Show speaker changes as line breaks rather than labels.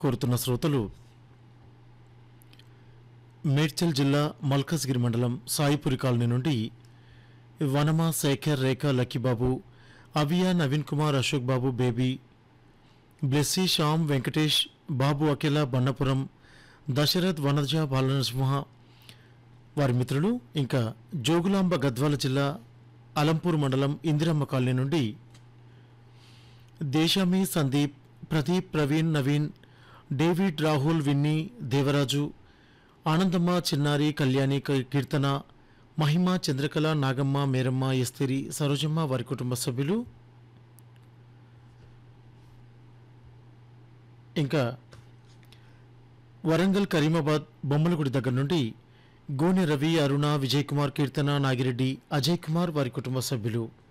కోరుతున్న శ్రోతలు మేడ్చల్ జిల్లా మల్కజ్గిరి మండలం సాయిపురి కాలనీ నుండి వనమా శేఖర్ రేఖ లక్కీబాబు అవియా నవీన్ కుమార్ అశోక్ బాబు బేబీ బ్లెస్సీ శ్యామ్ వెంకటేష్ బాబు అఖిల బండపురం దశరథ్ వనజ బాలనరసింహ వారి మిత్రులు ఇంకా జోగులాంబ గద్వాల జిల్లా అలంపూర్ మండలం ఇందిరమ్మ కాలనీ నుండి దేశామి సందీప్ ప్రదీప్ ప్రవీణ్ నవీన్ డేవిడ్ రాహుల్ విన్నీ దేవరాజు ఆనందమ్మ చిన్నారి కళ్యాణి క- కీర్తన మహిమ చంద్రకళ నాగమ్మ మేరమ్మ ఎస్తిరి సరోజమ్మ వారి కుటుంబ సభ్యులు ఇంకా వరంగల్ కరీమాబాద్ బొమ్మలగుడి దగ్గర నుండి గోనె రవి అరుణ విజయ్ కుమార్ కీర్తన నాగిరెడ్డి అజయ్ కుమార్ వారి కుటుంబ సభ్యులు